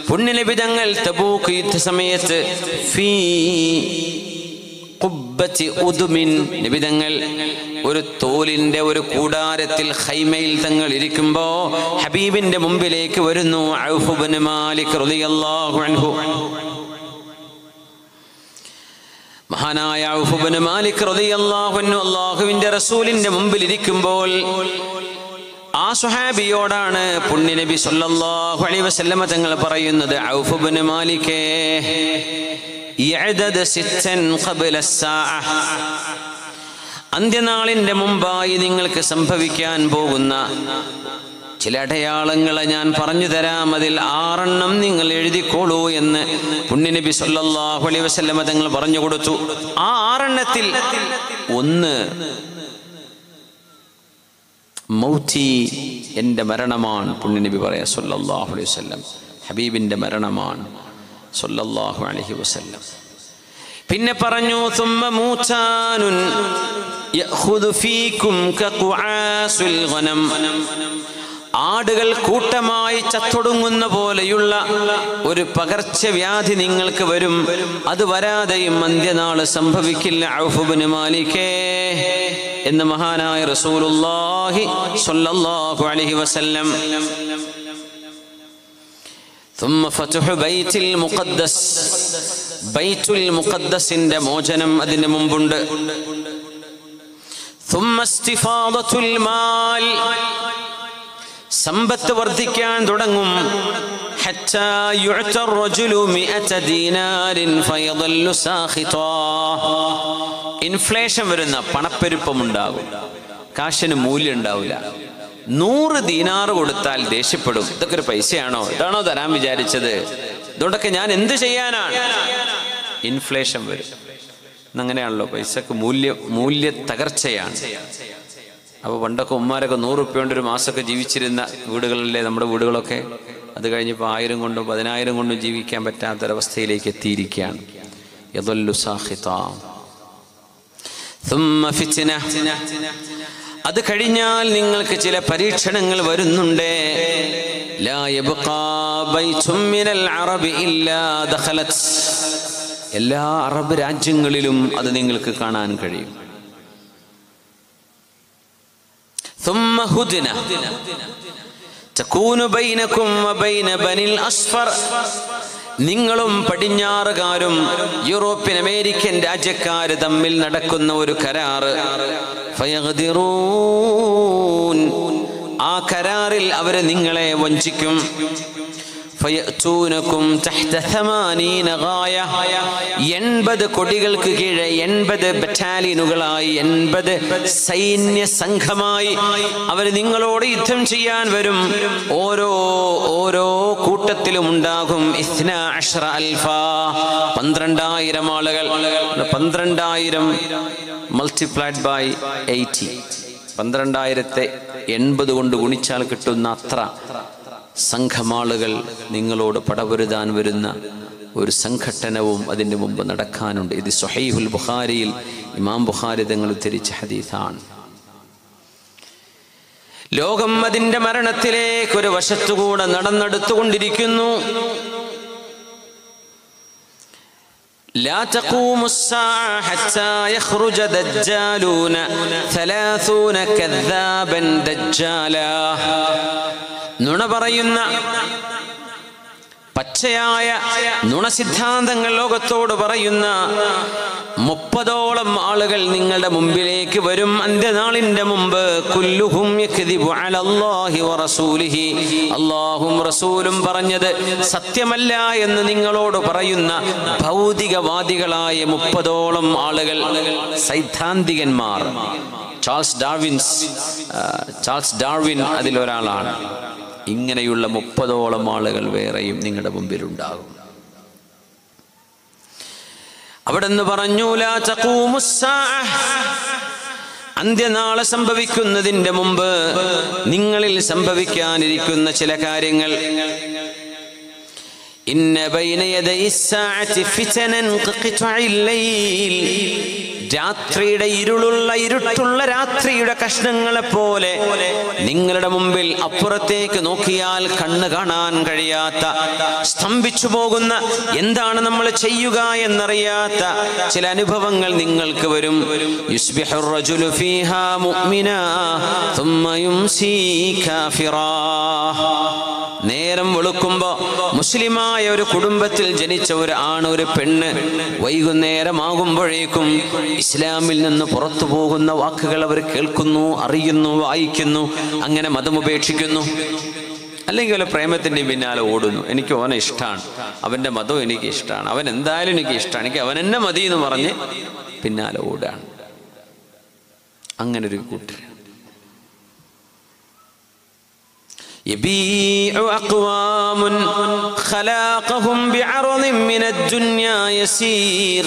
പുണ്യനിബിതങ്ങൾ Tabuk യുദ്ധ സമയത്ത് ഫീ ഖുബ്ബത്തി ഉദുമിൻ നിബിതങ്ങൾ ഒരു തോലിന്റെ ഒരു കൂടാരത്തിൽ ഹൈമയിൽ തങ്ങൾ ഇരിക്കുമ്പോ ഹബീബിന്റെ മുമ്പിലേക്ക് വരുന്നു ഔഫ് ഇബ്നു മാലിക് റളിയല്ലാഹു അൻഹു മഹാനായ ഔഫ് ഇബ്നു മാലിക് റളിയല്ലാഹു അൻഹു അല്ലാഹുവിന്റെ റസൂലിന്റെ മുമ്പിൽ ഇരിക്കുമ്പോൾ ആ സുഹാബിയോടാണ് പുണ്യനബി സല്ലല്ലാഹു അലൈഹി വസല്ലമ തങ്ങൾ പറയുന്നത് ഔഫ് ഇബ്നു മാലിക്കേ يعدد ستا قبل الساعة അന്ത്യനാളിന്റെ മുമ്പായി നിങ്ങൾക്ക് സംഭവിക്കാൻ പോകുന്ന ചില അടയാളങ്ങളെ ഞാൻ പറഞ്ഞു തരാം അതിൽ ആറെണ്ണം നിങ്ങൾ എഴുതിക്കോളൂ എന്ന് പുണ്യനബി സല്ലല്ലാഹു അലൈഹി വസല്ലമ തങ്ങൾ പറഞ്ഞു കൊടുത്തു ആ ആറെണ്ണത്തിൽ ഒന്ന് മൗത്തി എൻ്റെ മരണമാണ് പുണ്യനബി പറയാ സല്ലല്ലാഹു അലൈഹി വസല്ലം ഹബീബിൻ്റെ മരണമാണ് സല്ലല്ലാഹു അലൈഹി വസല്ലം പിന്നെ പറഞ്ഞു ثم موتان يأخذ فيكم كقعاس الغنم ആടുകൾ കൂട്ടമായി ചത്തൊടുങ്ങുന്ന പോലെയുള്ള ഒരു പകർച്ചവ്യാധി നിങ്ങൾക്ക് വരും അത് വരാതെയും അന്ത്യനാള് സംഭവിക്കില്ല ഔഫുബിന് മാലിക്കേ എന്ന് മഹാനായ റസൂലുള്ളാഹി സ്വല്ലല്ലാഹു അലൈഹി വസല്ലം ثم فتح بيت المقدس بيت المقدس മോചനം അതിന് മുമ്പുണ്ട് ثم استفاضة المال സമ്പത്ത് വർദ്ധിക്കാൻ തുടങ്ങും حتى يعطى الرجل مئة دينار فيظل ساخطا ഇൻഫ്ലേഷൻ വരുന്ന പണപ്പെരുപ്പമുണ്ടാകും കാശിന് മൂല്യം ഉണ്ടാവില്ല നൂറ് ദീനാറ് കൊടുത്താൽ ദേഷ്യപ്പെടും ഇതൊക്കെ ഒരു പൈസയാണോ ഇതാണോ തരാൻ വിചാരിച്ചത് ഇതുകൊണ്ടൊക്കെ ഞാൻ എന്ത് ചെയ്യാനാണ് ഇൻഫ്ലേഷൻ വരും അങ്ങനെയാണല്ലോ പൈസക്ക് മൂല്യ മൂല്യ തകർച്ചയാണ് അപ്പോൾ പണ്ടൊക്കെ ഉമ്മാരൊക്കെ നൂറ് റുപ്യ കൊണ്ട് ഒരു മാസമൊക്കെ ജീവിച്ചിരുന്ന വീടുകളിലെ നമ്മുടെ വീടുകളൊക്കെ അത് കഴിഞ്ഞപ്പോൾ ആയിരം കൊണ്ടും പതിനായിരം കൊണ്ടും ജീവിക്കാൻ പറ്റാത്തൊരവസ്ഥയിലേക്ക് എത്തിയിരിക്കുകയാണ് യദല്ലു സാഹിതാം ثم فتنة അത് കഴിഞ്ഞാൽ നിങ്ങൾക്ക് ചില പരീക്ഷണങ്ങൾ വരുന്നുണ്ട് لا يبقى بيت من العرب إلا دخلت എല്ലാ അറബ് രാജ്യങ്ങളിലും അത് നിങ്ങൾക്ക് കാണാൻ കഴിയും ثم هدنة تكون بينكم وبين بني الأصفر നിങ്ങളും പടിഞ്ഞാറുകാരും യൂറോപ്യൻ അമേരിക്കൻ രാജ്യക്കാര് തമ്മിൽ നടക്കുന്ന ഒരു കരാറ് ഫയഗ്ദിറൂൻ. ആ കരാറിൽ അവര് നിങ്ങളെ വഞ്ചിക്കും ഫയഅ്തൂനകും തഹ്ത ഥമാനീന ഗായ. എൺപത് കൊടികൾക്ക് കീഴെ എൺപത് ബറ്റാലിയനുകളായി എൺപത് സൈന്യ സംഘമായി അവർ നിങ്ങളോട് യുദ്ധം ചെയ്യാൻ വരും ഓരോ ഓരോ കൂട്ടത്തിലും ഉണ്ടാകും ഇസ്ന അഷ്റ അൽഫ പന്ത്രണ്ടായിരം ആളുകൾ പന്ത്രണ്ടായിരം മൾട്ടിപ്ലൈഡ് ബൈ എയ്റ്റി പന്ത്രണ്ടായിരത്തെ എൺപത് കൊണ്ട് ഗുണിച്ചാൽ കിട്ടുന്ന അത്ര സംഘമാളുകൾ നിങ്ങളോട് പടപൊരുതാൻ വരുന്ന ഒരു സംഘട്ടനവും അതിൻ്റെ മുമ്പ് നടക്കാനുണ്ട് ഇത് സുഹൈഹുൽ ബുഖാരിയിൽ ഇമാം ബുഖാരി തങ്ങൾ ഉദ്ധരിച്ച ഹദീസാണ് ലോകം അതിൻ്റെ മരണത്തിലേക്ക് ഒരു വശത്തുകൂടെ നടന്നെടുത്തുകൊണ്ടിരിക്കുന്നു لا تقوم الساعة حتى يخرج دجالون ثلاثون كذابا دجالا നുണ പറയുന്ന പച്ചയായ നുണസിദ്ധാന്തങ്ങൾ ലോകത്തോട് പറയുന്ന മുപ്പതോളം ആളുകൾ നിങ്ങളുടെ മുമ്പിലേക്ക് വരും അന്ത്യനാളിന്റെ മുമ്പ് കുല്ലുഹും യക്ദിബു അലല്ലാഹി വറസൂലിഹി അല്ലാഹും റസൂലും പറഞ്ഞത് സത്യമല്ല എന്ന് നിങ്ങളോട് പറയുന്ന ഭൗതികവാദികളായ മുപ്പതോളം ആളുകൾ സൈദ്ധാന്തികന്മാർ ചാൾസ് ഡാർവിൻസ് ആ, ചാൾസ് ഡാർവിൻ അതിലൊരാളാണ് ഇങ്ങനെയുള്ള മുപ്പതോളം ആളുകൾ വേറെയും നിങ്ങളുടെ മുമ്പിലുണ്ടാകും അവിടെ നിന്ന് പറഞ്ഞു "ലാ തഖൂമുസ്സാഅ." അന്ത്യനാളെ സംഭവിക്കുന്നതിന്റെ മുമ്പ് നിങ്ങളിൽ സംഭവിക്കാനിരിക്കുന്ന ചില കാര്യങ്ങൾ ഇന്ന ബൈന യദൈ الساعة فتنا كقطع الليل രാത്രിയുടെ ഇരുളുള്ള ഇരുട്ടുള്ള രാത്രിയുടെ കഷ്ണങ്ങളെ പോലെ നിങ്ങളുടെ മുമ്പിൽ അപ്പുറത്തേക്ക് നോക്കിയാൽ കണ്ണ് കാണാൻ കഴിയാത്ത സ്തംഭിച്ചു പോകുന്ന എന്താണ് നമ്മൾ ചെയ്യുക എന്നറിയാത്ത ചില അനുഭവങ്ങൾ നിങ്ങൾക്ക് വരും യുസ്ബിഹുർ റജുലു ഫീഹാ മുഅ്മിനാ ثم يمسي كافرا നേരം വെളുക്കുമ്പോ മുസ്ലിമായ ഒരു കുടുംബത്തിൽ ജനിച്ച ഒരു ആണ് ഒരു പെണ്ണ് വൈകുന്നേരമാകുമ്പോഴേക്കും ഇസ്ലാമിൽ നിന്ന് പുറത്തു പോകുന്ന വാക്കുകൾ അവർ കേൾക്കുന്നു അറിയുന്നു വായിക്കുന്നു അങ്ങനെ മതം ഉപേക്ഷിക്കുന്നു അല്ലെങ്കിൽ വല്ല പ്രേമത്തിൻ്റെ പിന്നാലെ ഓടുന്നു എനിക്ക് അവനെ ഇഷ്ടമാണ് അവൻ്റെ മതം എനിക്ക് ഇഷ്ടമാണ് അവൻ എന്തായാലും എനിക്ക് ഇഷ്ടമാണ് എനിക്ക് അവൻ എന്നെ മതി എന്ന് പറഞ്ഞ് പിന്നാലെ ഓടാണ് അങ്ങനെ ഒരു കൂട്ടർ يبيع أقوام خلاقهم بعرض من الدنيا يسير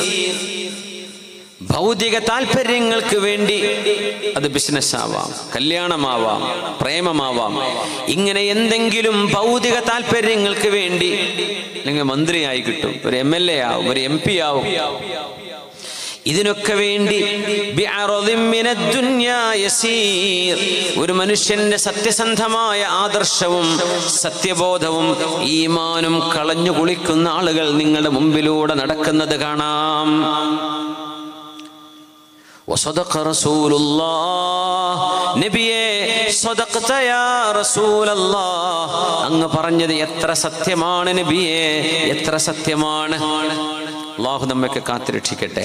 ഭൗതിക താല്പര്യങ്ങൾക്ക് വേണ്ടി അത് ബിസിനസ് ആവാം കല്യാണമാവാം പ്രേമമാവാം ഇങ്ങനെ എന്തെങ്കിലും ഭൗതിക താല്പര്യങ്ങൾക്ക് വേണ്ടി അല്ലെങ്കിൽ മന്ത്രിയായി കിട്ടും ഒരു എം എൽ എ ആവും ഒരു എം പി ആവും ഇതിനൊക്കെ വേണ്ടി ബിഅറദിൻ മിനദ്ദുന്യാ യസീർ. ഒരു മനുഷ്യന്റെ സത്യസന്ധമായ ആദർശവും സത്യബോധവും ഈമാനും കളഞ്ഞു കുളിക്കുന്ന ആളുകൾ നിങ്ങളുടെ മുമ്പിലൂടെ നടക്കുന്നത് കാണാം وصدق رسول الله നബിയെ صدقت يا رسول الله അങ്ങ് പറഞ്ഞത് എത്ര സത്യമാണ് നബിയെ എത്ര സത്യമാണ് അള്ളാഹു നമ്മയൊക്കെ കാത്തുരക്ഷിക്കട്ടെ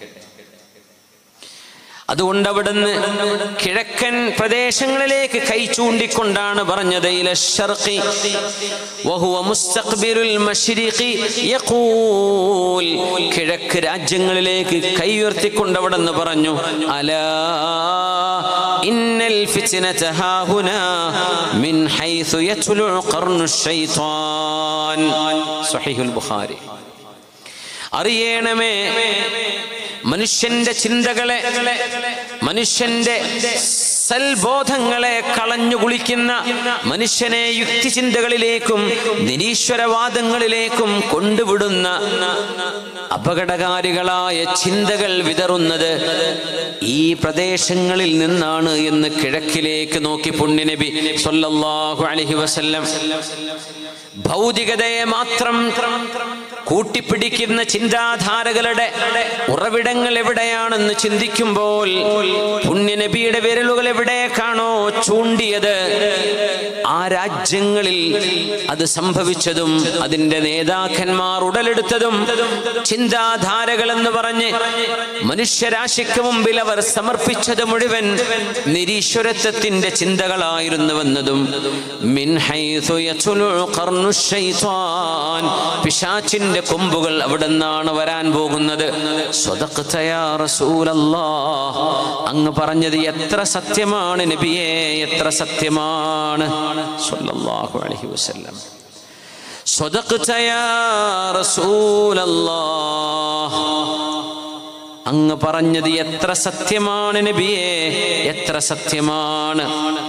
അതുകൊണ്ട് അവിടുന്ന് കിഴക്കൻ പ്രദേശങ്ങളിലേക്ക് കൈ ചൂണ്ടിക്കൊണ്ടാണ് പറഞ്ഞത് ഇല ശർഖി വഹുവ മുസ്തഖ്ബിലുൽ മശ്രിഖി യഖൂൽ കിഴക്ക് രാജ്യങ്ങളിലേക്ക് കൈ ഉയർത്തിക്കൊണ്ട് അവിടുന്ന് പറഞ്ഞു അലാ ഇന്നൽ ഫിത്നത ഹാഹുനാ മിൻ ഹൈസു യത്ലു ഖർനു ശൈത്താൻ സ്വഹീഹുൽ ബുഖാരി അറിയണമേ മനുഷ്യന്റെ ചിന്തകളെ മനുഷ്യന്റെ സൽബോധങ്ങളെ കളഞ്ഞു കുളിക്കുന്ന മനുഷ്യനെ യുക്തിചിന്തകളിലേക്കും നിരീശ്വരവാദങ്ങളിലേക്കും കൊണ്ടുവിടുന്ന അപകടകാരികളായ ചിന്തകൾ വിതറുന്നത് ഈ പ്രദേശങ്ങളിൽ നിന്നാണ് എന്ന് കിഴക്കിലേക്ക് നോക്കി പുണ്യനബി സല്ലല്ലാഹു അലൈഹി വസല്ലം ഭൗതികതയെ മാത്രം കൂട്ടിപ്പിടിക്കുന്ന ചിന്താധാരകളുടെ ഉറവിടങ്ങൾ എവിടെയാണെന്ന് ചിന്തിക്കുമ്പോൾ പുണ്യനബിയുടെ വിരലുകൾ എവിടേക്കാണോ ചൂണ്ടിയത് ആ രാജ്യങ്ങളിൽ അത് സംഭവിച്ചതും അതിന്റെ നേതാക്കന്മാർ ഉടലെടുത്തതും ചിന്താധാരകൾ എന്ന് പറഞ്ഞ് മനുഷ്യരാശിക്ക് മുമ്പിൽ അവർ സമർപ്പിച്ചത് മുഴുവൻ നിരീശ്വരത്വത്തിന്റെ ചിന്തകളായിരുന്നുവെന്നതും മിൻ ഹൈഥു യത്ലു ഖർനു ശൈത്വാൻ പിശാചിന്റെ കൊമ്പുകൾ അവിടെ നിന്നാണ് വരാൻ പോകുന്നത് സ്വതഖ്ത യാ റസൂലല്ലാഹ് അങ്ങ് പറഞ്ഞത് എത്ര സത്യമാണ് നബിയെ എത്ര സത്യമാണ് സ്വല്ലല്ലാഹു അലൈഹി വസല്ലം സ്വതഖ്ത യാ റസൂലല്ലാഹ് അങ്ങ് പറഞ്ഞത് എത്ര സത്യമാണ് നബിയെ എത്ര സത്യമാണ്